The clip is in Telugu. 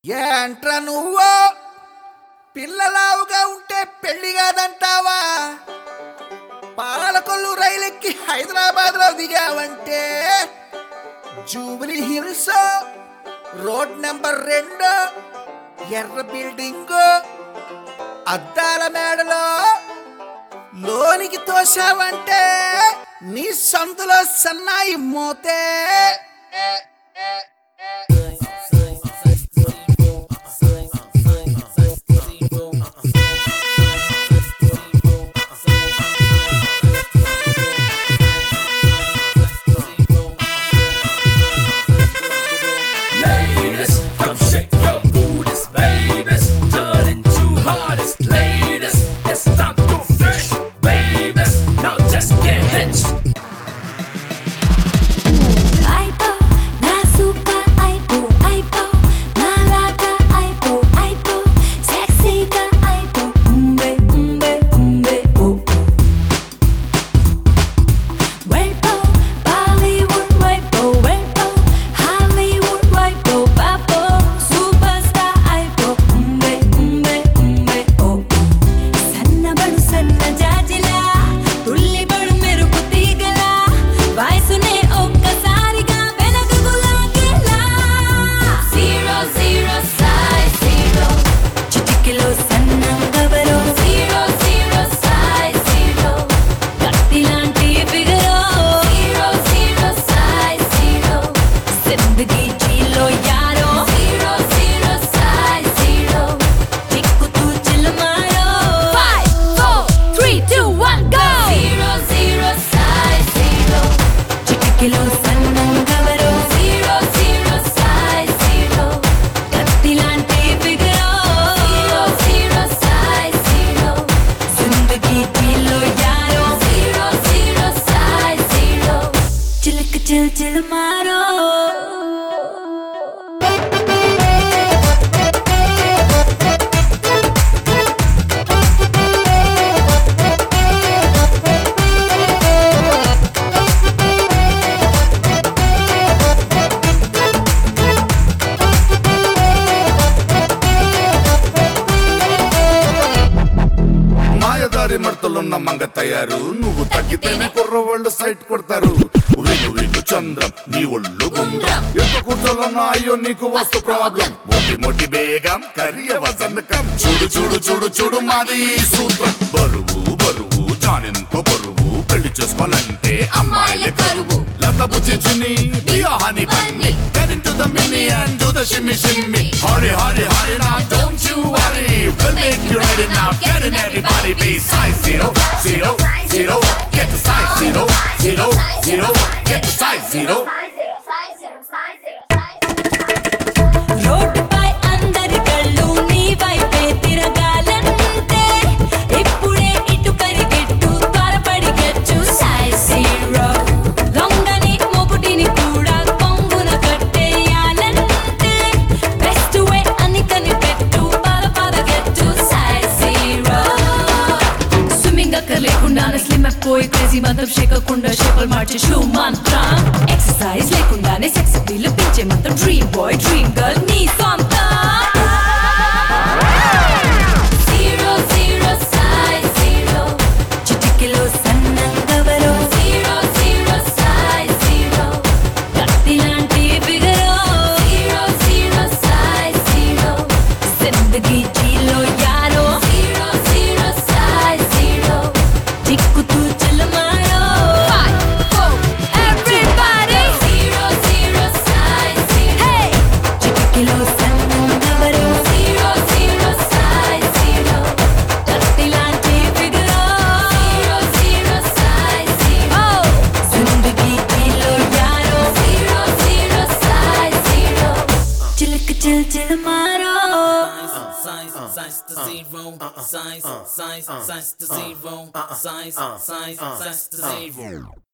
ఏంట్రా నువ్వు పిల్లలావుగా ఉంటే పెళ్లి కాదంటావా పాలకొల్లు రైలెక్కి హైదరాబాద్ లో దిగావంటే జూబిలీ హిల్స్ రోడ్ నెంబర్ రెండు ఎర్ర బిల్డింగ్ అద్దాల మేడలో లోనికి తోసావంటే నీ సందులో సన్నాయి Mothe Ladies, come shake your booties, babies. Turn into hottest ladies. It's time to fresh, babies. Now just get hitched. అయిపో నా సూపర్ అయిపో అయిపో నా లాగా అయిపో అయిపో సెక్సీగా అయిపో ఉంబే ఉంబే ఉంబే ఓ వెళ్ళిపో బాలీవుడ్ వైపో వెళ్ళిపో హాలీవుడ్ వైపో పాపో సూపర్ స్టార్ అయిపో ఉంబే ఉంబే ఉంబే ఓ సన్నబడు సన్న జాజిలా తుల్లిబడు మెరుపు తీగలా వయసునే ఒక్కసారిగా వెనకకు లాగేలా జీరో జీరో సైజ్ జీరో చిటికెలో సన్నంగవరో జీరో జీరో సైజ్ జీరో కత్తి లాంటి ఫిగరో జీరో జీరో సైజ్ జీరో జిందగీ జీలో యారో జీరో జీరో సైజ్ జీరో చిక్కుతూ చిలమారో five four three two one go zero zero size zero చిటికెలో సన్నంగవరో జీరో జీరో సైజ్ జీరో కత్తి లాంటి ఫిగరో జీరో జీరో సైజ్ జీరో జిందగీ జీలో యారో జీరో జీరో సైజ్ జీరో చిలక చిల్ చిల్ మారో మాయదారి మడతలున్న మంగ తయారు నువ్వు తగ్గితేనే కుర్రవాళ్ళు సైట్ కొడతారు విను విను చంద్రం నీ ఒళ్ళు గుండ్రం ఎంత కూర్చోలన్నా అయ్యో నీకు వస్తు ప్రాబ్లం మొటి మొటి బేగం కరియ వసంతకం చూడు చూడు చూడు చూడు మాది ఈ సూత్రం బరువు బరువు జానెంతో బరువు పెళ్లి చేసుకోవాలంటే అమ్మాయిలే కరువు లత బుచ్చి చిన్ని బియాహాని Bunny Get into the mini and do the shimmy shimmy Hurry hurry hurry now don't you worry We'll make you ready now Get in everybody be size zero zero zero Get the size zero zero zero Get the size zero రోడ్డుపై అందరి కళ్ళు నీ వైపే తిరగాలంటే ఇప్పుడే ఇటు పరిగెట్టు త్వరపడి గెచ్చు సైజ్ జీరో దొంగని మొగుడిని కూడా కొంగున కట్టేయాలంటే బెస్ట్ వే అని కనిపెట్టు పద పద గెచ్చు సైజ్ జీరో స్విమ్మింగ్ అక్కర్ లేకుండా స్లిమ్ అయిపోయి క్రేజీ మంత్రం షేకకుండా షేపల్ మార్చే షూ మంత్రం ఎక్సర్సైజ్ లేకుండానే సెక్స్ వీలు పెంచే మంత్రం డ్రీమ్ బాయ్ డ్రీమ్ గర్ల్ నీ సొంతం జీరో జీరో సైజ్ జీరో చిటికెలో సన్నంగవరో జీరో జీరో సైజ్ జీరో కత్తి లాంటి ఫిగరో జీరో జీరో సైజ్ జీరో జిందగీ జీలో యారో జీరో జీరో సైజ్ జీరో చిక్కుతూ చిలమారో five four everybody zero zero size zero hey చిటికెలో సన్నంగవరో జీరో జీరో సైజ్ జీరో కత్తి లాంటి ఫిగరో జీరో జీరో సైజ్ జీరో జిందగీ జీలో యారో జీరో జీరో సైజ్ జీరో చిలక చిల్ చిల్ మారో size, size to zero, size, size, size to zero, size, size, size to zero.